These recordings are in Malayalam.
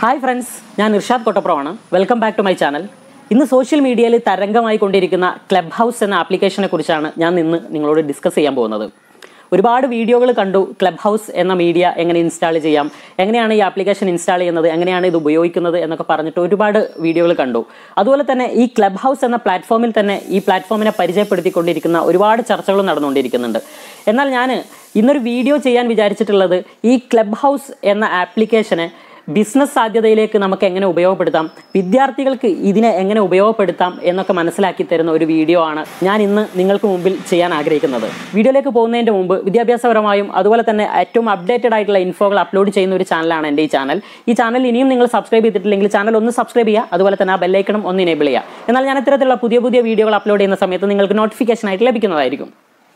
ഹായ് ഫ്രണ്ട്സ് ഞാൻ ഇർഷാദ് കൊട്ടപ്രമാണ് welcome back to my channel ഇന്ന് സോഷ്യൽ മീഡിയയിൽ തരംഗമായി കൊണ്ടിരിക്കുന്ന ക്ലബ് ഹൗസ് എന്ന ആപ്ലിക്കേഷനെ കുറിച്ചാണ് ഞാൻ ഇന്ന് നിങ്ങളോട് ഡിസ്കസ് ചെയ്യാൻ പോകുന്നത് ഒരുപാട് വീഡിയോകൾ കണ്ടു ക്ലബ് ഹൗസ് എന്ന മീഡിയ എങ്ങനെ ഇൻസ്റ്റാൾ ചെയ്യാം എങ്ങനെയാണ് ഈ ആപ്ലിക്കേഷൻ ഇൻസ്റ്റാൾ ചെയ്യുന്നത് എങ്ങനെയാണ് ഇത് ഉപയോഗിക്കുന്നത് എന്നൊക്കെ പറഞ്ഞിട്ട് ഒരുപാട് വീഡിയോകൾ കണ്ടു അതുപോലെ തന്നെ ഈ ക്ലബ് ഹൗസ് എന്ന പ്ലാറ്റ്ഫോമിൽ തന്നെ ഈ പ്ലാറ്റ്ഫോമിനെ പരിചയപ്പെടുത്തിക്കൊണ്ടിരിക്കുന്ന ഒരുപാട് ചർച്ചകൾ നടന്നുകൊണ്ടിരിക്കുന്നുണ്ട് എന്നാൽ ഞാൻ ഇന്നൊരു വീഡിയോ ചെയ്യാൻ വിചാരിച്ചിട്ടുള്ളത് ഈ ക്ലബ് ഹൗസ് എന്ന ആപ്ലിക്കേഷനെ ബിസിനസ് സാധ്യതയിലേക്ക് നമുക്ക് എങ്ങനെ ഉപയോഗപ്പെടുത്താം വിദ്യാർത്ഥികൾക്ക് ഇതിനെ എങ്ങനെ ഉപയോഗപ്പെടുത്താം എന്നൊക്കെ മനസ്സിലാക്കി തരുന്ന ഒരു വീഡിയോ ആണ് ഞാൻ ഇന്ന് നിങ്ങൾക്ക് മുമ്പിൽ ചെയ്യാൻ ആഗ്രഹിക്കുന്നത് വീഡിയോയിലേക്ക് പോകുന്നതിൻ്റെ മുമ്പ് വിദ്യാഭ്യാസപരമായും അതുപോലെ തന്നെ ഏറ്റവും അപ്ഡേറ്റഡ് ആയിട്ടുള്ള ഇൻഫോകൾ അപ്ലോഡ് ചെയ്യുന്ന ഒരു ചാനലാണ് എൻ്റെ ഈ ചാനൽ ഈ ചാനൽ ഇനിയും നിങ്ങൾ സബ്സ്ക്രൈബ് ചെയ്തിട്ടില്ലെങ്കിൽ ചാനൽ ഒന്ന് സബ്സ്ക്രൈബ് ചെയ്യുക അതുപോലെ തന്നെ ആ ബെല്ലൈക്കണം ഒന്ന് എനേബിൾ ചെയ്യുക എന്നാൽ ഞാൻ ഇത്തരത്തിലുള്ള പുതിയ പുതിയ വീഡിയോകൾ അപ്ലോഡ് ചെയ്യുന്ന സമയത്ത് നിങ്ങൾക്ക് നോട്ടിഫിക്കേഷൻ ആയിട്ട് ലഭിക്കുന്നതായിരിക്കും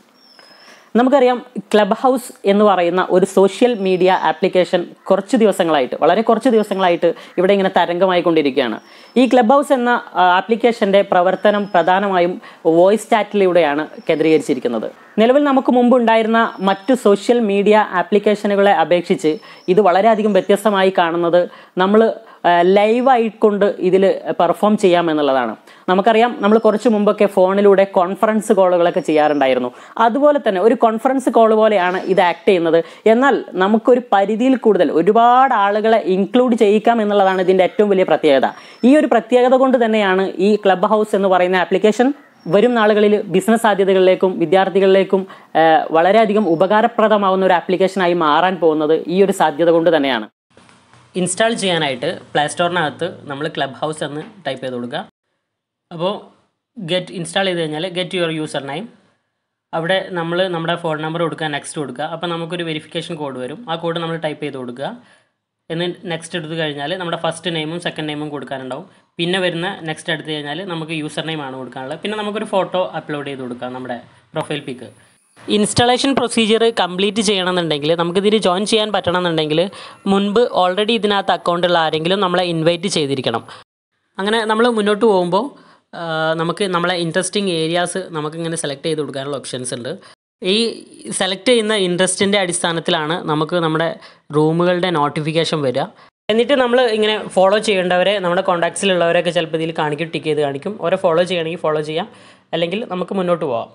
നമുക്കറിയാം ക്ലബ് ഹൗസ് എന്ന് പറയുന്ന ഒരു സോഷ്യൽ മീഡിയ ആപ്ലിക്കേഷൻ കുറച്ച് ദിവസങ്ങളായിട്ട് വളരെ കുറച്ച് ദിവസങ്ങളായിട്ട് ഇവിടെ ഇങ്ങനെ തരംഗമായിക്കൊണ്ടിരിക്കുകയാണ് ഈ ക്ലബ് ഹൗസ് എന്ന ആപ്ലിക്കേഷൻ്റെ പ്രവർത്തനം പ്രധാനമായും വോയിസ് ചാറ്റിലൂടെയാണ് കേന്ദ്രീകരിച്ചിരിക്കുന്നത് നിലവിൽ നമുക്ക് മുമ്പ് ഉണ്ടായിരുന്ന മറ്റു സോഷ്യൽ മീഡിയ ആപ്ലിക്കേഷനുകളെ അപേക്ഷിച്ച് ഇത് വളരെയധികം വ്യത്യസ്തമായി കാണുന്നത് നമ്മൾ ലൈവായിക്കൊണ്ട് ഇതിൽ പെർഫോം ചെയ്യാം എന്നുള്ളതാണ് നമുക്കറിയാം നമ്മൾ കുറച്ച് മുമ്പൊക്കെ ഫോണിലൂടെ കോൺഫറൻസ് കോളുകളൊക്കെ ചെയ്യാറുണ്ടായിരുന്നു അതുപോലെ തന്നെ ഒരു കോൺഫറൻസ് കോൾ പോലെയാണ് ഇത് ആക്ട് ചെയ്യുന്നത് എന്നാൽ നമുക്കൊരു പരിധിയിൽ കൂടുതൽ ഒരുപാട് ആളുകളെ ഇൻക്ലൂഡ് ചെയ്യിക്കാം എന്നുള്ളതാണ് ഇതിൻ്റെ ഏറ്റവും വലിയ പ്രത്യേകത ഈ ഒരു പ്രത്യേകത കൊണ്ട് തന്നെയാണ് ഈ ക്ലബ് ഹൗസ് എന്ന് പറയുന്ന ആപ്ലിക്കേഷൻ വരും നാളുകളിൽ ബിസിനസ് സാധ്യതകളിലേക്കും വിദ്യാർത്ഥികളിലേക്കും വളരെയധികം ഉപകാരപ്രദമാവുന്ന ഒരു ആപ്ലിക്കേഷനായി മാറാൻ പോകുന്നത് ഈ ഒരു സാധ്യത കൊണ്ട് തന്നെയാണ് ഇൻസ്റ്റാൾ ചെയ്യാനായിട്ട് പ്ലേ സ്റ്റോറിനകത്ത് നമ്മൾ ക്ലബ് ഹൗസ് എന്ന് ടൈപ്പ് ചെയ്ത് കൊടുക്കുക അപ്പോൾ ഗെറ്റ് ഇൻസ്റ്റാൾ ചെയ്ത് കഴിഞ്ഞാൽ ഗെറ്റ് യുവർ യൂസർ നെയിം അവിടെ നമ്മൾ നമ്മുടെ ഫോൺ നമ്പർ കൊടുക്കുക നെക്സ്റ്റ് കൊടുക്കുക അപ്പോൾ നമുക്കൊരു വെരിഫിക്കേഷൻ കോഡ് വരും ആ കോഡ് നമ്മൾ ടൈപ്പ് ചെയ്ത് കൊടുക്കുക എന്ന് നെക്സ്റ്റ് എടുത്തു കഴിഞ്ഞാൽ നമ്മുടെ ഫസ്റ്റ് നെയിമും സെക്കൻഡ് നെയിമും കൊടുക്കാനുണ്ടാവും പിന്നെ വരുന്ന നെക്സ്റ്റ് എടുത്തു കഴിഞ്ഞാൽ നമുക്ക് യൂസർ നെയിം ആണ് കൊടുക്കാനുള്ളത് പിന്നെ നമുക്കൊരു ഫോട്ടോ അപ്ലോഡ് ചെയ്ത് കൊടുക്കാം നമ്മുടെ profile pic installation procedure complete ചെയ്യണമെന്നുണ്ടെങ്കിൽ നമുക്കിതിൽ ജോയിൻ ചെയ്യാൻ പറ്റണമെന്നുണ്ടെങ്കിൽ മുൻപ് ഓൾറെഡി ഇതിനകത്ത് അക്കൗണ്ടുള്ള ആരെങ്കിലും നമ്മളെ ഇൻവൈറ്റ് ചെയ്തിരിക്കണം അങ്ങനെ നമ്മൾ മുന്നോട്ട് പോകുമ്പോൾ നമുക്ക് നമ്മളെ ഇൻട്രസ്റ്റിംഗ് ഏരിയാസ് നമുക്കിങ്ങനെ സെലക്ട് ചെയ്ത് കൊടുക്കാനുള്ള ഓപ്ഷൻസ് ഉണ്ട് ഈ സെലക്ട് ചെയ്യുന്ന ഇൻട്രസ്റ്റിൻ്റെ അടിസ്ഥാനത്തിലാണ് നമുക്ക് നമ്മുടെ റൂമുകളുടെ നോട്ടിഫിക്കേഷൻ വരിക എന്നിട്ട് നമ്മൾ ഇങ്ങനെ ഫോളോ ചെയ്യേണ്ടവരെ നമ്മുടെ കോൺടാക്ട്സിലുള്ളവരൊക്കെ ചിലപ്പോൾ ഇതിൽ കാണിക്കും ടിക്ക് ചെയ്ത് കാണിക്കും ഓരോ ഫോളോ ചെയ്യണമെങ്കിൽ ഫോളോ ചെയ്യാം അല്ലെങ്കിൽ നമുക്ക് മുന്നോട്ട് പോവാം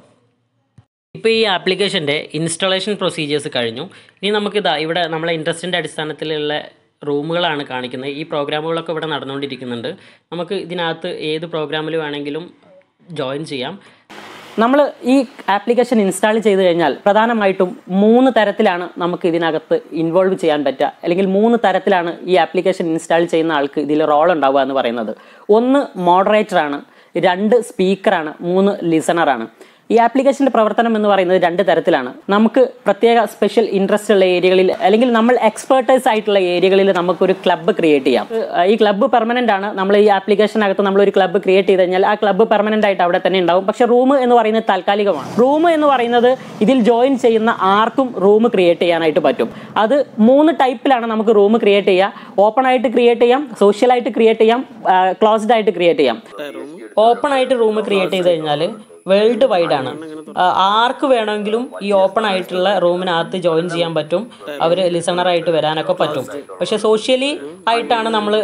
ഇപ്പോൾ ഈ ആപ്ലിക്കേഷൻ്റെ ഇൻസ്റ്റാളേഷൻ പ്രൊസീജിയേഴ്സ് കഴിഞ്ഞു ഇനി നമുക്കിതാ ഇവിടെ നമ്മളെ ഇൻട്രസ്റ്റിൻ്റെ അടിസ്ഥാനത്തിലുള്ള റൂമുകളാണ് കാണിക്കുന്നത് ഈ പ്രോഗ്രാമുകളൊക്കെ ഇവിടെ നടന്നുകൊണ്ടിരിക്കുന്നുണ്ട് നമുക്ക് ഇതിനകത്ത് ഏത് പ്രോഗ്രാമിൽ വേണമെങ്കിലും ജോയിൻ ചെയ്യാം നമ്മൾ ഈ ആപ്ലിക്കേഷൻ ഇൻസ്റ്റാൾ ചെയ്ത് കഴിഞ്ഞാൽ പ്രധാനമായിട്ടും മൂന്ന് തരത്തിലാണ് നമുക്ക് ഇതിനകത്ത് ഇൻവോൾവ് ചെയ്യാൻ പറ്റുക അല്ലെങ്കിൽ മൂന്ന് തരത്തിലാണ് ഈ ആപ്ലിക്കേഷൻ ഇൻസ്റ്റാൾ ചെയ്യുന്ന ആൾക്ക് ഇതിൽ റോൾ ഉണ്ടാവുക എന്ന് പറയുന്നത് ഒന്ന് മോഡറേറ്ററാണ് രണ്ട് സ്പീക്കറാണ് മൂന്ന് ലിസണറാണ് ഈ ആപ്ലിക്കേഷൻ്റെ പ്രവർത്തനം എന്ന് പറയുന്നത് രണ്ട് തരത്തിലാണ് നമുക്ക് പ്രത്യേക സ്പെഷ്യൽ ഇൻട്രസ്റ്റ് ഉള്ള ഏരിയകളിൽ അല്ലെങ്കിൽ നമ്മൾ എക്സ്പേർട്ടൈസ് ആയിട്ടുള്ള ഏരിയകളിൽ നമുക്കൊരു ക്ലബ്ബ് ക്രിയേറ്റ് ചെയ്യാം ഈ ക്ലബ്ബ് പെർമനന്റ് ആണ് നമ്മൾ ഈ ആപ്ലിക്കേഷനകത്ത് നമ്മൾ ഒരു ക്ലബ്ബ് ക്രിയേറ്റ് ചെയ്ത് കഴിഞ്ഞാൽ ആ ക്ലബ്ബ് പെർമനന്റ് ആയിട്ട് അവിടെ തന്നെ ഉണ്ടാവും പക്ഷേ റൂം എന്ന് പറയുന്നത് താൽക്കാലികമാണ് റൂം എന്ന് പറയുന്നത് ഇതിൽ ജോയിൻ ചെയ്യുന്ന ആർക്കും റൂം ക്രിയേറ്റ് ചെയ്യാനായിട്ട് പറ്റും അത് മൂന്ന് ടൈപ്പിലാണ് നമുക്ക് റൂം ക്രിയേറ്റ് ചെയ്യുക ഓപ്പൺ ആയിട്ട് ക്രിയേറ്റ് ചെയ്യാം സോഷ്യൽ ആയിട്ട് ക്രിയേറ്റ് ചെയ്യാം ക്ലോസ്ഡ് ആയിട്ട് ക്രിയേറ്റ് ചെയ്യാം ഓപ്പൺ ആയിട്ട് റൂം ക്രിയേറ്റ് ചെയ്ത് കഴിഞ്ഞാൽ വേൾഡ് വൈഡ് ആണ് ആർക്ക് വേണമെങ്കിലും ഈ ഓപ്പൺ ആയിട്ടുള്ള റൂമിനകത്ത് ജോയിൻ ചെയ്യാൻ പറ്റും അവർ ലിസണറായിട്ട് വരാനൊക്കെ പറ്റും പക്ഷെ സോഷ്യലി ആയിട്ടാണ് നമ്മൾ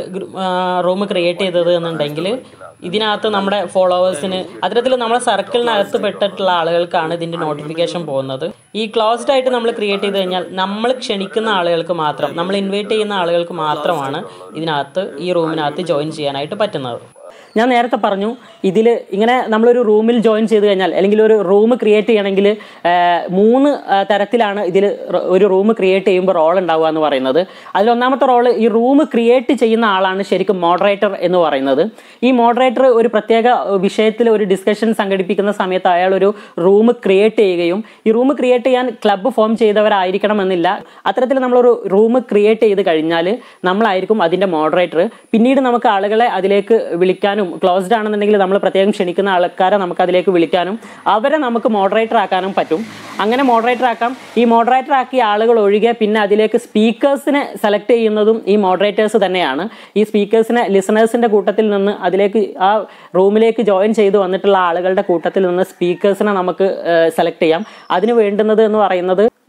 റൂം ക്രിയേറ്റ് ചെയ്തത് എന്നുണ്ടെങ്കിൽ ഇതിനകത്ത് നമ്മുടെ ഫോളോവേഴ്സിന് അത്തരത്തിൽ നമ്മുടെ സർക്കിളിനകത്ത് പെട്ടിട്ടുള്ള ആളുകൾക്കാണ് ഇതിൻ്റെ നോട്ടിഫിക്കേഷൻ പോകുന്നത് ഈ ക്ലോസ്ഡ് ആയിട്ട് നമ്മൾ ക്രിയേറ്റ് ചെയ്ത് കഴിഞ്ഞാൽ നമ്മൾ ക്ഷണിക്കുന്ന ആളുകൾക്ക് മാത്രം നമ്മൾ ഇൻവൈറ്റ് ചെയ്യുന്ന ആളുകൾക്ക് മാത്രമാണ് ഇതിനകത്ത് ഈ റൂമിനകത്ത് ജോയിൻ ചെയ്യാനായിട്ട് പറ്റുന്നത് ഞാൻ നേരത്തെ പറഞ്ഞു ഇതിൽ ഇങ്ങനെ നമ്മളൊരു റൂമിൽ ജോയിൻ ചെയ്ത് കഴിഞ്ഞാൽ അല്ലെങ്കിൽ ഒരു റൂം ക്രിയേറ്റ് ചെയ്യണമെങ്കിൽ മൂന്ന് തരത്തിലാണ് ഇതിൽ ഒരു റൂം ക്രിയേറ്റ് ചെയ്യുമ്പോൾ റോൾ ഉണ്ടാവുക എന്ന് പറയുന്നത് അതിൽ ഒന്നാമത്തെ റോൾ ഈ റൂം ക്രിയേറ്റ് ചെയ്യുന്ന ആളാണ് ശരിക്കും മോഡറേറ്റർ എന്ന് പറയുന്നത് ഈ മോഡറേറ്റർ ഒരു പ്രത്യേക വിഷയത്തിൽ ഒരു ഡിസ്കഷൻ സംഘടിപ്പിക്കുന്ന സമയത്ത് അയാൾ ഒരു റൂം ക്രിയേറ്റ് ചെയ്യുകയും ഈ റൂം ക്രിയേറ്റ് ചെയ്യാൻ ക്ലബ്ബ് ഫോം ചെയ്തവരായിരിക്കണമെന്നില്ല അത്തരത്തിൽ നമ്മളൊരു റൂം ക്രിയേറ്റ് ചെയ്ത് കഴിഞ്ഞാൽ നമ്മളായിരിക്കും അതിൻ്റെ മോഡറേറ്റർ പിന്നീട് നമുക്ക് ആളുകളെ അതിലേക്ക് വിളിക്കാനും ക്ലോസ്ഡ് ആണെന്നുണ്ടെങ്കിൽ നമ്മൾ പ്രത്യേകം ക്ഷണിക്കുന്ന ആൾക്കാരെ നമുക്ക് അതിലേക്ക് വിളിക്കാനും അവരെ നമുക്ക് മോഡറേറ്റർ ആക്കാനും പറ്റും അങ്ങനെ മോഡറേറ്റർ ആക്കാം ഈ മോഡറേറ്റർ ആക്കിയ ആളുകൾ ഒഴികെ പിന്നെ അതിലേക്ക് സ്പീക്കേഴ്സിനെ സെലക്ട് ചെയ്യുന്നതും ഈ മോഡറേറ്റേഴ്സ് തന്നെയാണ് ഈ സ്പീക്കേഴ്സിനെ ലിസണേഴ്സിന്റെ കൂട്ടത്തിൽ നിന്ന് അതിലേക്ക് ആ റൂമിലേക്ക് ജോയിൻ ചെയ്ത് വന്നിട്ടുള്ള ആളുകളുടെ കൂട്ടത്തിൽ നിന്ന് സ്പീക്കേഴ്സിനെ നമുക്ക് സെലക്ട് ചെയ്യാം അതിന് വേണ്ടുന്നത് എന്ന് പറയുന്നത്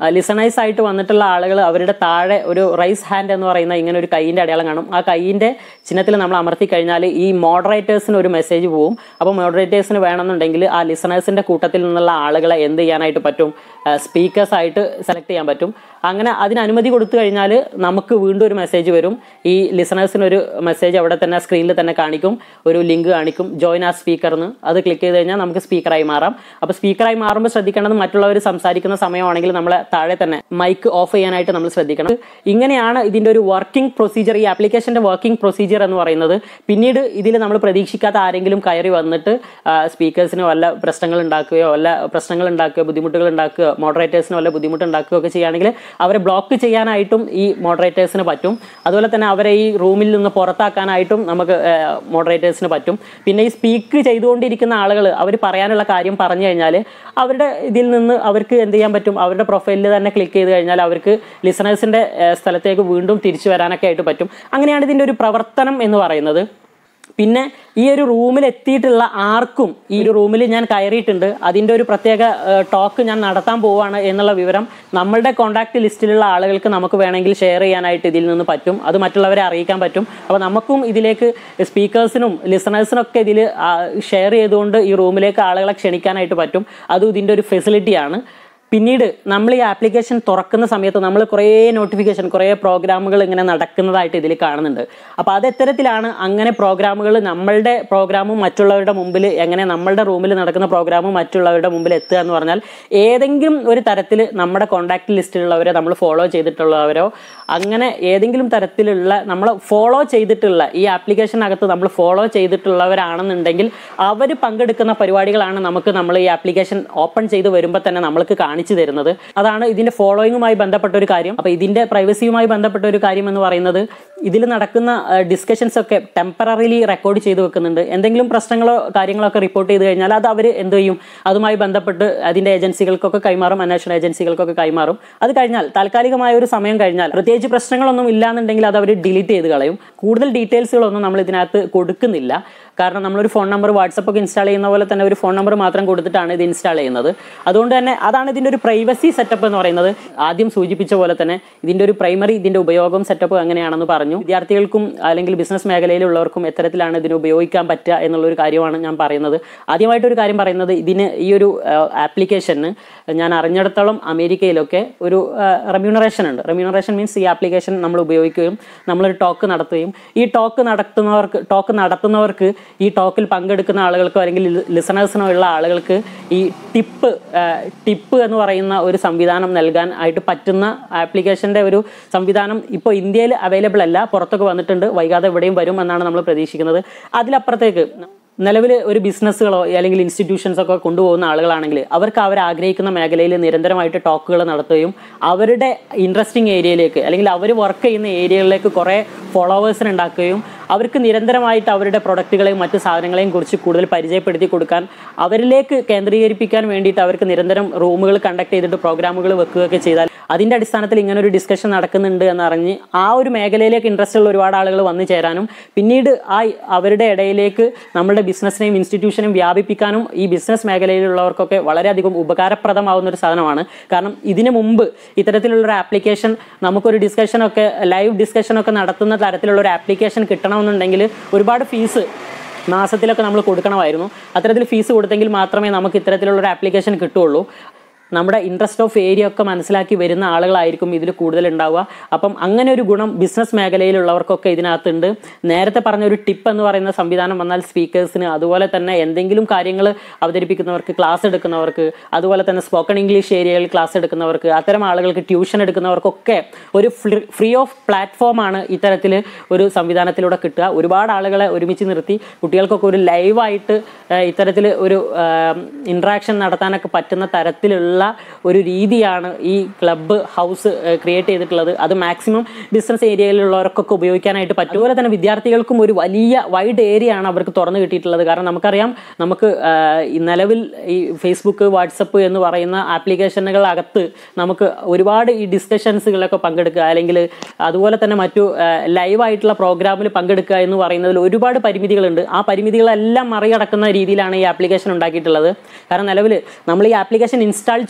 ലിസണൈസ് ആയിട്ട് വന്നിട്ടുള്ള ആളുകൾ അവരുടെ താഴെ ഒരു റൈസ് ഹാൻഡ് എന്ന് പറയുന്ന ഇങ്ങനെ ഒരു കൈയിൻ്റെ അടയാളം കാണും ആ കൈയിൻ്റെ ചിഹ്നത്തിൽ നമ്മൾ അമർത്തി കഴിഞ്ഞാൽ ഈ മോഡറേറ്റേഴ്സിന് ഒരു മെസ്സേജ് പോവും അപ്പോൾ മോഡറേറ്റേഴ്സിന് വേണമെന്നുണ്ടെങ്കിൽ ആ ലിസണേഴ്സിൻ്റെ കൂട്ടത്തിൽ നിന്നുള്ള ആളുകളെ എന്ത് ചെയ്യാനായിട്ട് പറ്റും സ്പീക്കേഴ്സ് ആയിട്ട് സെലക്ട് ചെയ്യാൻ പറ്റും അങ്ങനെ അതിന് അനുമതി കൊടുത്തു കഴിഞ്ഞാൽ നമുക്ക് വീണ്ടും ഒരു മെസ്സേജ് വരും ഈ ലിസണേഴ്സിന് ഒരു മെസ്സേജ് അവിടെ തന്നെ സ്ക്രീനിൽ തന്നെ കാണിക്കും ഒരു ലിങ്ക് കാണിക്കും ജോയിൻ ആ സ്പീക്കർ എന്ന് അത് ക്ലിക്ക് ചെയ്ത് കഴിഞ്ഞാൽ നമുക്ക് സ്പീക്കറായി മാറാം അപ്പോൾ സ്പീക്കറായി മാറുമ്പോൾ ശ്രദ്ധിക്കേണ്ടത് മറ്റുള്ളവർ സംസാരിക്കുന്ന സമയമാണെങ്കിൽ നമ്മളെ താഴെ തന്നെ മൈക്ക് ഓഫ് ചെയ്യാനായിട്ട് നമ്മൾ ശ്രദ്ധിക്കണം ഇങ്ങനെയാണ് ഇതിൻ്റെ ഒരു വർക്കിംഗ് പ്രൊസീജിയർ ഈ ആപ്ലിക്കേഷൻ്റെ വർക്കിംഗ് പ്രൊസീജിയർ എന്ന് പറയുന്നത് പിന്നീട് ഇതിൽ നമ്മൾ പ്രതീക്ഷിക്കാത്ത ആരെങ്കിലും കയറി വന്നിട്ട് സ്പീക്കേഴ്സിന് വല്ല പ്രശ്നങ്ങൾ ഉണ്ടാക്കുകയോ വല്ല പ്രശ്നങ്ങൾ ഉണ്ടാക്കുകയോ ബുദ്ധിമുട്ടുകൾ ഉണ്ടാക്കുകയോ മോഡറേറ്റേഴ്സിന് വല്ല ബുദ്ധിമുട്ട് ഉണ്ടാക്കുകയോ ഒക്കെ ചെയ്യുകയാണെങ്കിൽ അവരെ ബ്ലോക്ക് ചെയ്യാനായിട്ടും ഈ മോഡറേറ്റേഴ്സിന് പറ്റും അതുപോലെ തന്നെ അവരെ ഈ റൂമിൽ നിന്ന് പുറത്താക്കാനായിട്ടും നമുക്ക് മോഡറേറ്റേഴ്സിന് പറ്റും പിന്നെ ഈ സ്പീക്ക് ചെയ്തുകൊണ്ടിരിക്കുന്ന ആളുകൾ അവർ പറയാനുള്ള കാര്യം പറഞ്ഞു കഴിഞ്ഞാൽ അവരുടെ ഇതിൽ നിന്ന് അവർക്ക് എന്ത് ചെയ്യാൻ പറ്റും അവരുടെ പ്രൊഫൈലിൽ തന്നെ ക്ലിക്ക് ചെയ്ത് കഴിഞ്ഞാൽ അവർക്ക് ലിസണേഴ്സിൻ്റെ സ്ഥലത്തേക്ക് വീണ്ടും തിരിച്ചു വരാനൊക്കെ ആയിട്ട് പറ്റും അങ്ങനെയാണ് ഇതിൻ്റെ ഒരു പ്രവർത്തനം എന്ന് പറയുന്നത് പിന്നെ ഈ ഒരു റൂമിൽ എത്തിയിട്ടുള്ള ആർക്കും ഈ ഒരു റൂമിൽ ഞാൻ കയറിയിട്ടുണ്ട് അതിൻ്റെ ഒരു പ്രത്യേക ടോക്ക് ഞാൻ നടത്താൻ പോവുകയാണ് എന്നുള്ള വിവരം നമ്മളുടെ കോൺടാക്ട് ലിസ്റ്റിലുള്ള ആളുകൾക്ക് നമുക്ക് വേണമെങ്കിൽ ഷെയർ ചെയ്യാനായിട്ട് ഇതിൽ നിന്ന് പറ്റും അത് മറ്റുള്ളവരെ അറിയിക്കാൻ പറ്റും അപ്പോൾ നമുക്കും ഇതിലേക്ക് സ്പീക്കേഴ്സിനും ലിസണേഴ്സിനും ഒക്കെ ഇതിൽ ഷെയർ ചെയ്തുകൊണ്ട് ഈ റൂമിലേക്ക് ആളുകളെ ക്ഷണിക്കാനായിട്ട് പറ്റും അതും ഇതിൻ്റെ ഒരു ഫെസിലിറ്റിയാണ് പിന്നീട് നമ്മൾ ഈ ആപ്ലിക്കേഷൻ തുറക്കുന്ന സമയത്ത് നമ്മൾ കുറേ നോട്ടിഫിക്കേഷൻ കുറേ പ്രോഗ്രാമുകൾ ഇങ്ങനെ നടക്കുന്നതായിട്ട് ഇതിൽ കാണുന്നുണ്ട് അപ്പോൾ അത് എത്തരത്തിലാണ് അങ്ങനെ പ്രോഗ്രാമുകൾ നമ്മളുടെ പ്രോഗ്രാമും മറ്റുള്ളവരുടെ മുമ്പിൽ എങ്ങനെ നമ്മളുടെ റൂമിൽ നടക്കുന്ന പ്രോഗ്രാമും മറ്റുള്ളവരുടെ മുമ്പിൽ എത്തുക എന്ന് പറഞ്ഞാൽ ഏതെങ്കിലും ഒരു തരത്തിൽ നമ്മുടെ കോൺടാക്ട് ലിസ്റ്റിലുള്ളവരെ നമ്മൾ ഫോളോ ചെയ്തിട്ടുള്ളവരോ അങ്ങനെ ഏതെങ്കിലും തരത്തിലുള്ള നമ്മൾ ഫോളോ ചെയ്തിട്ടുള്ള ഈ ആപ്ലിക്കേഷനകത്ത് നമ്മൾ ഫോളോ ചെയ്തിട്ടുള്ളവരാണെന്നുണ്ടെങ്കിൽ അവർ പങ്കെടുക്കുന്ന പരിപാടികളാണ് നമുക്ക് നമ്മൾ ഈ ആപ്ലിക്കേഷൻ ഓപ്പൺ ചെയ്ത് വരുമ്പോൾ തന്നെ നമ്മൾക്ക് കാണിച്ചു തരുന്നത് അതാണ് ഇതിന്റെ ഫോളോയിങ്ങുമായി ബന്ധപ്പെട്ട ഒരു കാര്യം അപ്പോൾ ഇതിന്റെ പ്രൈവസിയുമായി ബന്ധപ്പെട്ട ഒരു കാര്യം എന്ന് പറയുന്നത് ഇതിൽ നടക്കുന്ന ഡിസ്കഷൻസ് ഒക്കെ ടെമ്പററിലി റെക്കോർഡ് ചെയ്ത് വെക്കുന്നുണ്ട് എന്തെങ്കിലും പ്രശ്നങ്ങളോ കാര്യങ്ങളോ ഒക്കെ റിപ്പോർട്ട് ചെയ്ത് കഴിഞ്ഞാൽ അത് അവർ എന്ത് ചെയ്യും അതുമായി ബന്ധപ്പെട്ട് അതിന്റെ ഏജൻസികൾക്കൊക്കെ കൈമാറും അന്വേഷണ ഏജൻസികൾക്കൊക്കെ കൈമാറും അത് കഴിഞ്ഞാൽ താൽക്കാലികമായ ഒരു സമയം കഴിഞ്ഞാൽ പ്രത്യേകിച്ച് പ്രശ്നങ്ങളൊന്നും ഇല്ലാന്നുണ്ടെങ്കിൽ അത് അവർ ഡിലീറ്റ് ചെയ്ത് കളയും കൂടുതൽ ഡീറ്റെയിൽസുകളൊന്നും നമ്മൾ ഇതിനകത്ത് കൊടുക്കുന്നില്ല കാരണം നമ്മളൊരു ഫോൺ നമ്പർ വാട്സപ്പ് ഒക്കെ ഇൻസ്റ്റാൾ ചെയ്യുന്ന പോലെ തന്നെ ഒരു ഫോൺ നമ്പർ മാത്രം കൊടുത്തിട്ടാണ് ഇത് ഇൻസ്റ്റാൾ ചെയ്യുന്നത് അതുകൊണ്ട് തന്നെ അതാണ് ഇതിൻ്റെ ഒരു പ്രൈവസി സെറ്റപ്പ് എന്ന് പറയുന്നത് ആദ്യം സൂചിപ്പിച്ച പോലെ തന്നെ ഇതിൻ്റെ ഒരു പ്രൈമറി ഇതിൻ്റെ ഉപയോഗം സെറ്റപ്പ് അങ്ങനെയാണെന്ന് പറഞ്ഞു വിദ്യാർത്ഥികൾക്കും അല്ലെങ്കിൽ ബിസിനസ് മേഖലയിലുള്ളവർക്കും എത്തരത്തിലാണ് ഇതിന് ഉപയോഗിക്കാൻ പറ്റുക എന്നുള്ളൊരു കാര്യമാണ് ഞാൻ പറയുന്നത് ആദ്യമായിട്ടൊരു കാര്യം പറയുന്നത് ഇതിന് ഈ ഒരു ആപ്ലിക്കേഷന് ഞാൻ അറിഞ്ഞിടത്തോളം അമേരിക്കയിലൊക്കെ ഒരു റെമ്യൂണറേഷൻ ഉണ്ട് റെമ്യൂണറേഷൻ മീൻസ് ഈ ആപ്ലിക്കേഷൻ നമ്മൾ ഉപയോഗിക്കുകയും നമ്മളൊരു ടോക്ക് നടത്തുകയും ഈ ടോക്ക് നടത്തുന്നവർക്ക് ടോക്ക് നടത്തുന്നവർക്ക് ഈ ടോക്കിൽ പങ്കെടുക്കുന്ന ആളുകൾക്കോ അല്ലെങ്കിൽ ലിസണേഴ്സിനോ ഉള്ള ആളുകൾക്ക് ഈ ടിപ്പ് ടിപ്പ് എന്ന് പറയുന്ന ഒരു സംവിധാനം നൽകാൻ ആയിട്ട് പറ്റുന്ന ആപ്ലിക്കേഷൻ്റെ ഒരു സംവിധാനം ഇപ്പോൾ ഇന്ത്യയിൽ അവൈലബിൾ അല്ല പുറത്തൊക്കെ വന്നിട്ടുണ്ട് വൈകാതെ എവിടെയും വരും എന്നാണ് നമ്മൾ പ്രതീക്ഷിക്കുന്നത് അതിലപ്പുറത്തേക്ക് നിലവിൽ ഒരു ബിസിനസ്സുകളോ അല്ലെങ്കിൽ ഇൻസ്റ്റിറ്റ്യൂഷൻസ് ഒക്കെ കൊണ്ടുപോകുന്ന ആളുകളാണെങ്കിൽ അവർക്ക് അവർ ആഗ്രഹിക്കുന്ന മേഖലയിൽ നിരന്തരമായിട്ട് ടോക്കുകൾ നടത്തുകയും അവരുടെ ഇൻട്രസ്റ്റിംഗ് ഏരിയയിലേക്ക് അല്ലെങ്കിൽ അവർ വർക്ക് ചെയ്യുന്ന ഏരിയകളിലേക്ക് കുറേ ഫോളോവേഴ്സിന് ഉണ്ടാക്കുകയും അവർക്ക് നിരന്തരമായിട്ട് അവരുടെ പ്രൊഡക്റ്റുകളെയും മറ്റ് സാധനങ്ങളെയും കുറിച്ച് കൂടുതൽ പരിചയപ്പെടുത്തി കൊടുക്കാൻ അവരിലേക്ക് കേന്ദ്രീകരിപ്പിക്കാൻ വേണ്ടിയിട്ട് അവർക്ക് നിരന്തരം റൂമുകൾ കണ്ടക്ട് ചെയ്തിട്ട് പ്രോഗ്രാമുകൾ വെക്കുകയൊക്കെ ചെയ്താൽ അതിൻ്റെ അടിസ്ഥാനത്തിൽ ഇങ്ങനെ ഒരു ഡിസ്കഷൻ നടക്കുന്നുണ്ട് എന്നറിഞ്ഞ് ആ ഒരു മേഖലയിലേക്ക് ഇൻട്രസ്റ്റ് ഉള്ള ഒരുപാട് ആളുകൾ വന്നു ചേരാനും പിന്നീട് ആ അവരുടെ ഇടയിലേക്ക് നമ്മുടെ ബിസിനസ്സിനെയും ഇൻസ്റ്റിറ്റ്യൂഷനെയും വ്യാപിപ്പിക്കാനും ഈ ബിസിനസ് മേഖലയിലുള്ളവർക്കൊക്കെ വളരെയധികം ഉപകാരപ്രദമാവുന്ന ഒരു സാധനമാണ് കാരണം ഇതിനു മുമ്പ് ഇത്തരത്തിലുള്ളൊരു ആപ്ലിക്കേഷൻ നമുക്കൊരു ഡിസ്കഷനൊക്കെ ലൈവ് ഡിസ്കഷനൊക്കെ നടത്തുന്ന തരത്തിലുള്ള ഒരു ആപ്ലിക്കേഷൻ കിട്ടണമെന്നുണ്ടെങ്കിൽ ഒരുപാട് ഫീസ് മാസത്തിലൊക്കെ നമ്മൾ കൊടുക്കണമായിരുന്നു അത്തരത്തിൽ ഫീസ് കൊടുത്തെങ്കിൽ മാത്രമേ നമുക്ക് ഇത്തരത്തിലുള്ള ഒരു ആപ്ലിക്കേഷൻ കിട്ടുള്ളൂ നമ്മുടെ ഇൻട്രസ്റ്റ് ഓഫ് ഏരിയ ഒക്കെ മനസ്സിലാക്കി വരുന്ന ആളുകളായിരിക്കും ഇതിൽ കൂടുതൽ ഉണ്ടാവുക അപ്പം അങ്ങനെ ഒരു ഗുണം ബിസിനസ് മേഖലയിലുള്ളവർക്കൊക്കെ ഇതിനകത്തുണ്ട് നേരത്തെ പറഞ്ഞ ഒരു ടിപ്പ് എന്ന് പറയുന്ന സംവിധാനം വന്നാൽ സ്പീക്കേഴ്സിന് അതുപോലെ തന്നെ എന്തെങ്കിലും കാര്യങ്ങൾ അവതരിപ്പിക്കുന്നവർക്ക് ക്ലാസ് എടുക്കുന്നവർക്ക് അതുപോലെ തന്നെ സ്പോക്കൺ ഇംഗ്ലീഷ് ഏരിയയിൽ ക്ലാസ് എടുക്കുന്നവർക്ക് അത്തരം ആളുകൾക്ക് ട്യൂഷൻ എടുക്കുന്നവർക്കൊക്കെ ഒരു ഫ്രീ ഓഫ് പ്ലാറ്റ്ഫോമാണ് ഇത്തരത്തിൽ ഒരു സംവിധാനത്തിലൂടെ കിട്ടുക ഒരുപാട് ആളുകളെ ഒരുമിച്ച് നിർത്തി കുട്ടികൾക്കൊക്കെ ഒരു ലൈവായിട്ട് ഇത്തരത്തിൽ ഒരു ഇൻട്രാക്ഷൻ നടത്താനൊക്കെ പറ്റുന്ന തരത്തിലുള്ള ഒരു രീതിയാണ് ഈ ക്ലബ്ബ് ഹൗസ് ക്രിയേറ്റ് ചെയ്തിട്ടുള്ളത് അത് മാക്സിമം ബിസിനസ് ഏരിയയിലുള്ളവർക്കൊക്കെ ഉപയോഗിക്കാനായിട്ട് പറ്റും അതുപോലെ തന്നെ വിദ്യാർത്ഥികൾക്കും ഒരു വലിയ വൈഡ് ഏരിയ ആണ് അവർക്ക് തുറന്നു കിട്ടിയിട്ടുള്ളത് കാരണം നമുക്കറിയാം നമുക്ക് ഈ നിലവിൽ ഈ ഫേസ്ബുക്ക് വാട്സപ്പ് എന്ന് പറയുന്ന ആപ്ലിക്കേഷനുകളകത്ത് നമുക്ക് ഒരുപാട് ഈ ഡിസ്കഷൻസുകളൊക്കെ പങ്കെടുക്കുക അല്ലെങ്കിൽ അതുപോലെ തന്നെ മറ്റു ലൈവായിട്ടുള്ള പ്രോഗ്രാമിൽ പങ്കെടുക്കുക എന്ന് പറയുന്നതിൽ ഒരുപാട് പരിമിതികളുണ്ട് ആ പരിമിതികളെല്ലാം മറികടക്കുന്ന രീതിയിലാണ് ഈ ആപ്ലിക്കേഷൻ ഉണ്ടാക്കിയിട്ടുള്ളത് കാരണം നിലവിൽ നമ്മൾ ഈ ആപ്ലിക്കേഷൻ ഇൻസ്റ്റാൾ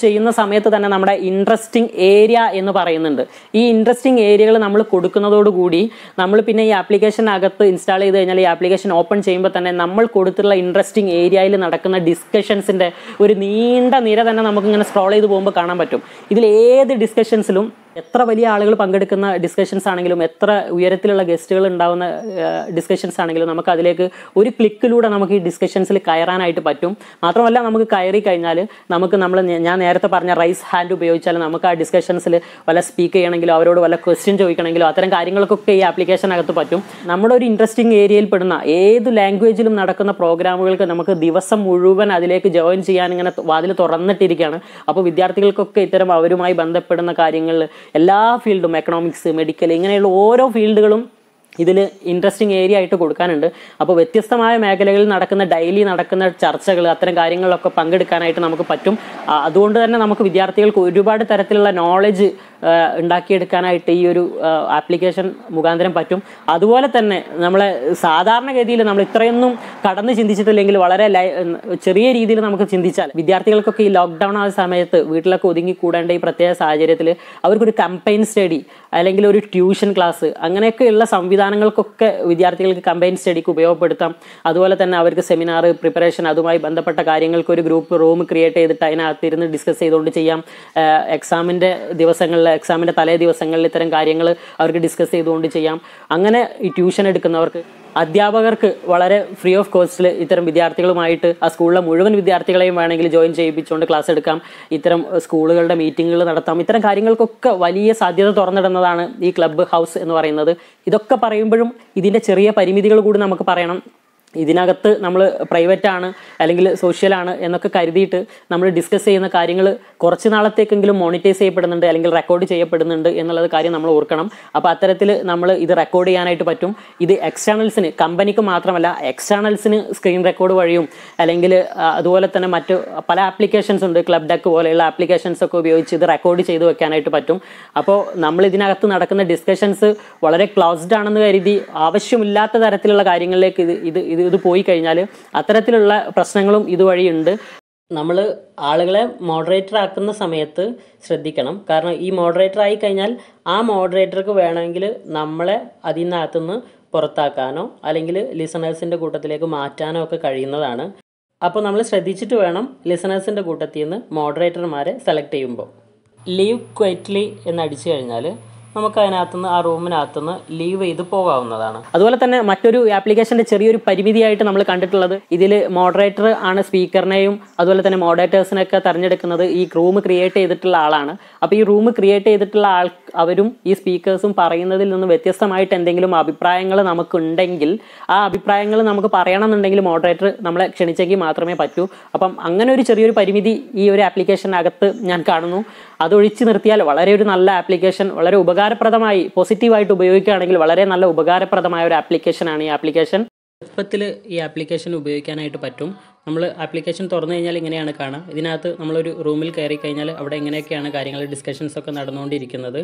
ചെയ്യുന്ന സമയത്ത് തന്നെ നമ്മുടെ ഇൻട്രസ്റ്റിംഗ് ഏരിയ എന്ന് പറയുന്നുണ്ട് ഈ ഇൻട്രസ്റ്റിംഗ് ഏരിയകൾ നമ്മൾ കൊടുക്കുന്നതോടുകൂടി നമ്മൾ പിന്നെ ഈ ആപ്ലിക്കേഷനകത്ത് ഇൻസ്റ്റാൾ ചെയ്ത് കഴിഞ്ഞാൽ ഈ ആപ്ലിക്കേഷൻ ഓപ്പൺ ചെയ്യുമ്പോൾ തന്നെ നമ്മൾ കൊടുത്തിട്ടുള്ള ഇൻട്രസ്റ്റിംഗ് ഏരിയയിൽ നടക്കുന്ന ഡിസ്കഷൻസിൻ്റെ ഒരു നീണ്ട നിര തന്നെ നമുക്ക് ഇങ്ങനെ സ്ക്രോൾ ചെയ്ത് പോകുമ്പോൾ കാണാൻ പറ്റും ഇതിൽ ഏത് ഡിസ്കഷൻസിലും എത്ര വലിയ ആളുകൾ പങ്കെടുക്കുന്ന ഡിസ്കഷൻസ് ആണെങ്കിലും എത്ര ഉയരത്തിലുള്ള ഗസ്റ്റുകൾ ഉണ്ടാവുന്ന ഡിസ്കഷൻസ് ആണെങ്കിലും നമുക്ക് അതിലേക്ക് ഒരു ക്ലിക്കിലൂടെ നമുക്ക് ഈ ഡിസ്കഷൻസിൽ കയറാനായിട്ട് പറ്റും മാത്രമല്ല നമുക്ക് കയറി കഴിഞ്ഞാൽ നമുക്ക് നമ്മൾ ഞാൻ നേരത്തെ പറഞ്ഞ റൈസ് ഹാൻഡ് ഉപയോഗിച്ചാൽ നമുക്ക് ആ ഡിസ്കഷൻസിൽ വല്ല സ്പീക്ക് ചെയ്യണമെങ്കിലോ അവരോട് വല്ല ക്വസ്റ്റ്യൻ ചോദിക്കണമെങ്കിലോ അത്തരം കാര്യങ്ങൾക്കൊക്കെ ഈ ആപ്ലിക്കേഷനകത്ത് പറ്റും നമ്മുടെ ഒരു ഇൻട്രസ്റ്റിംഗ് ഏരിയയിൽ പെടുന്ന ഏത് ലാംഗ്വേജിലും നടക്കുന്ന പ്രോഗ്രാമുകൾക്ക് നമുക്ക് ദിവസം മുഴുവൻ അതിലേക്ക് ജോയിൻ ചെയ്യാൻ ഇങ്ങനെ വാതിൽ തുറന്നിട്ടിരിക്കുകയാണ് അപ്പോൾ വിദ്യാർത്ഥികൾക്കൊക്കെ ഇത്തരം അവരുമായി ബന്ധപ്പെടുന്ന കാര്യങ്ങളിൽ എല്ലാ ഫീൽഡും എക്കണോമിക്സ് മെഡിക്കൽ ഇങ്ങനെയുള്ള ഓരോ ഫീൽഡുകളും ഇതിൽ ഇൻട്രസ്റ്റിംഗ് ഏരിയ ആയിട്ട് കൊടുക്കാനുണ്ട് അപ്പോൾ വ്യത്യസ്തമായ മേഖലകളിൽ നടക്കുന്ന ഡെയിലി നടക്കുന്ന ചർച്ചകൾ അത്തരം കാര്യങ്ങളിലൊക്കെ പങ്കെടുക്കാനായിട്ട് നമുക്ക് പറ്റും ആ, അതുകൊണ്ട് തന്നെ നമുക്ക് വിദ്യാർത്ഥികൾക്ക് ഒരുപാട് തരത്തിലുള്ള നോളജ് ഉണ്ടാക്കിയെടുക്കാനായിട്ട് ഈ ഒരു ആപ്ലിക്കേഷൻ മുഖാന്തരം പറ്റും അതുപോലെ തന്നെ നമ്മളെ സാധാരണഗതിയിൽ നമ്മൾ ഇത്രയൊന്നും കടന്ന് ചിന്തിച്ചിട്ടില്ലെങ്കിൽ വളരെ ലൈ- ചെറിയ രീതിയിൽ നമുക്ക് ചിന്തിച്ചാൽ വിദ്യാർത്ഥികൾക്കൊക്കെ ഈ ലോക്ക്ഡൗൺ ആ സമയത്ത് വീട്ടിലൊക്കെ ഒതുങ്ങി കൂടേണ്ട ഈ പ്രത്യേക സാഹചര്യത്തിൽ അവർക്കൊരു കമ്പൈൻ സ്റ്റഡി അല്ലെങ്കിൽ ഒരു ട്യൂഷൻ ക്ലാസ് അങ്ങനെയൊക്കെയുള്ള സംവിധാനങ്ങൾക്കൊക്കെ വിദ്യാർത്ഥികൾക്ക് കമ്പൈൻ സ്റ്റഡിക്ക് ഉപയോഗപ്പെടുത്താം അതുപോലെ തന്നെ അവർക്ക് സെമിനാർ പ്രിപ്പറേഷൻ അതുമായി ബന്ധപ്പെട്ട കാര്യങ്ങൾക്ക് ഒരു ഗ്രൂപ്പ് റൂം ക്രിയേറ്റ് ചെയ്തിട്ട് അതിനകത്ത് ഇരുന്ന് ഡിസ്കസ് ചെയ്തുകൊണ്ട് ചെയ്യാം എക്സാമിൻ്റെ ദിവസങ്ങളിൽ എക്സാമിൻ്റെ തലേ ദിവസങ്ങളിൽ ഇത്തരം കാര്യങ്ങൾ അവർക്ക് ഡിസ്കസ് ചെയ്തുകൊണ്ട് ചെയ്യാം അങ്ങനെ ഈ ട്യൂഷൻ എടുക്കുന്നവർക്ക് അധ്യാപകർക്ക് വളരെ ഫ്രീ ഓഫ് കോസ്റ്റിൽ ഇത്തരം വിദ്യാർത്ഥികളുമായിട്ട് ആ സ്കൂളിലെ മുഴുവൻ വിദ്യാർത്ഥികളെയും വേണമെങ്കിൽ ജോയിൻ ചെയ്യിപ്പിച്ചുകൊണ്ട് ക്ലാസ് എടുക്കാം ഇത്തരം സ്കൂളുകളുടെ മീറ്റിങ്ങുകൾ നടത്താം ഇത്തരം കാര്യങ്ങൾക്കൊക്കെ വലിയ സാധ്യത തുറന്നിടുന്നതാണ് ഈ ക്ലബ്ബ് ഹൗസ് എന്ന് പറയുന്നത് ഇതൊക്കെ പറയുമ്പോഴും ഇതിൻ്റെ ചെറിയ പരിമിതികൾ കൂടി നമുക്ക് പറയണം ഇതിനകത്ത് നമ്മൾ പ്രൈവറ്റ് ആണ് അല്ലെങ്കിൽ സോഷ്യലാണ് എന്നൊക്കെ കരുതിയിട്ട് നമ്മൾ ഡിസ്കസ് ചെയ്യുന്ന കാര്യങ്ങൾ കുറച്ച് നാളത്തേക്കെങ്കിലും മോണിറ്റൈസ് ചെയ്യപ്പെടുന്നുണ്ട് അല്ലെങ്കിൽ റെക്കോർഡ് ചെയ്യപ്പെടുന്നുണ്ട് എന്നുള്ളത് കാര്യം നമ്മൾ ഓർക്കണം അപ്പോൾ അത്തരത്തിൽ നമ്മൾ ഇത് റെക്കോർഡ് ചെയ്യാനായിട്ട് പറ്റും ഇത് എക്സ്റ്റേണൽസിന് കമ്പനിക്ക് മാത്രമല്ല എക്സ്റ്റേണൽസിന് സ്ക്രീൻ റെക്കോർഡ് വഴിയും അല്ലെങ്കിൽ ആ, അതുപോലെ തന്നെ മറ്റ് പല ആപ്ലിക്കേഷൻസ് ഉണ്ട് ക്ലബ് ഡെക്ക് പോലെയുള്ള ആപ്ലിക്കേഷൻസ് ഒക്കെ ഉപയോഗിച്ച് ഇത് റെക്കോർഡ് ചെയ്ത് വെക്കാനായിട്ട് പറ്റും അപ്പോൾ നമ്മൾ ഇതിനകത്ത് നടക്കുന്ന ഡിസ്കഷൻസ് വളരെ ക്ലോസ്ഡ് ആണെന്ന് കരുതി ആവശ്യമില്ലാത്ത തരത്തിലുള്ള കാര്യങ്ങളിലേക്ക് ഇത് ഇത് ഇത് ഇത് പോയി കഴിഞ്ഞാൽ അത്തരത്തിലുള്ള പ്രശ്നങ്ങളും ഇതുവഴിയുണ്ട് നമ്മൾ ആളുകളെ മോഡറേറ്റർ ആക്കുന്ന സമയത്ത് ശ്രദ്ധിക്കണം കാരണം ഈ മോഡറേറ്റർ ആയി കഴിഞ്ഞാൽ ആ മോഡറേറ്റർക്ക് വേണമെങ്കിൽ നമ്മളെ അതിനകത്തുനിന്ന് പുറത്താക്കാനോ അല്ലെങ്കിൽ ലിസണേഴ്സിൻ്റെ കൂട്ടത്തിലേക്ക് മാറ്റാനോ ഒക്കെ കഴിയുന്നതാണ് അപ്പോൾ നമ്മൾ ശ്രദ്ധിച്ചിട്ട് വേണം ലിസണേഴ്സിൻ്റെ കൂട്ടത്തിൽ നിന്ന് മോഡറേറ്റർമാരെ സെലക്ട് ചെയ്യുമ്പോൾ ലീവ് ക്വൈറ്റ്ലി എന്ന് അടിച്ചു കഴിഞ്ഞാൽ നമുക്ക് അതിനകത്തുനിന്ന് ആ റൂമിനകത്തുനിന്ന് ലീവ് ചെയ്ത് പോകാവുന്നതാണ് അതുപോലെ തന്നെ മറ്റൊരു ആപ്ലിക്കേഷൻ്റെ ചെറിയൊരു പരിമിതിയായിട്ട് നമ്മൾ കണ്ടിട്ടുള്ളത് ഇതിൽ മോഡറേറ്റർ ആണ് സ്പീക്കറിനെയും അതുപോലെ തന്നെ മോഡറേറ്റേഴ്സിനൊക്കെ തിരഞ്ഞെടുക്കുന്നത് ഈ റൂം ക്രിയേറ്റ് ചെയ്തിട്ടുള്ള ആളാണ് അപ്പോൾ ഈ റൂം ക്രിയേറ്റ് ചെയ്തിട്ടുള്ള ആൾ അവരും ഈ സ്പീക്കേഴ്സും പറയുന്നതിൽ നിന്ന് വ്യത്യസ്തമായിട്ട് എന്തെങ്കിലും അഭിപ്രായങ്ങൾ നമുക്കുണ്ടെങ്കിൽ ആ അഭിപ്രായങ്ങൾ നമുക്ക് പറയണമെന്നുണ്ടെങ്കിൽ മോഡറേറ്റർ നമ്മളെ ക്ഷണിച്ചെങ്കിൽ മാത്രമേ പറ്റൂ അപ്പം അങ്ങനെ ഒരു ചെറിയൊരു പരിമിതി ഈ ഒരു ആപ്ലിക്കേഷനകത്ത് ഞാൻ കാണുന്നു അതൊഴിച്ചു നിർത്തിയാൽ വളരെ ഒരു നല്ല ആപ്ലിക്കേഷൻ വളരെ ഉപകാരപ്രദമായി പോസിറ്റീവായിട്ട് ഉപയോഗിക്കുകയാണെങ്കിൽ വളരെ നല്ല ഉപകാരപ്രദമായ ഒരു ആപ്ലിക്കേഷനാണ് ഈ ആപ്ലിക്കേഷൻ എളുപ്പത്തിൽ ഈ ആപ്ലിക്കേഷൻ ഉപയോഗിക്കാനായിട്ട് പറ്റും നമ്മൾ ആപ്ലിക്കേഷൻ തുറന്നു കഴിഞ്ഞാൽ ഇങ്ങനെയാണ് കാണാം ഇതിനകത്ത് നമ്മളൊരു റൂമിൽ കയറി കഴിഞ്ഞാൽ അവിടെ എങ്ങനെയൊക്കെയാണ് കാര്യങ്ങൾ ഡിസ്കഷൻസ് ഒക്കെ നടന്നുകൊണ്ടിരിക്കുന്നത്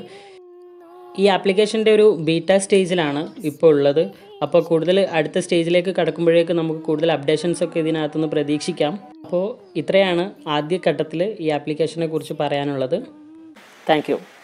ഈ ആപ്ലിക്കേഷൻ്റെ ഒരു ബീറ്റ സ്റ്റേജിലാണ് ഇപ്പോൾ ഉള്ളത് അപ്പോൾ കൂടുതൽ അടുത്ത സ്റ്റേജിലേക്ക് കടക്കുമ്പോഴേക്ക് നമുക്ക് കൂടുതൽ അപ്ഡേഷൻസ് ഒക്കെ ഇതിനകത്തുനിന്ന് പ്രതീക്ഷിക്കാം അപ്പോൾ ഇത്രയാണ് ആദ്യ ഘട്ടത്തിൽ ഈ ആപ്ലിക്കേഷനെ കുറിച്ച് പറയാനുള്ളത് താങ്ക് യു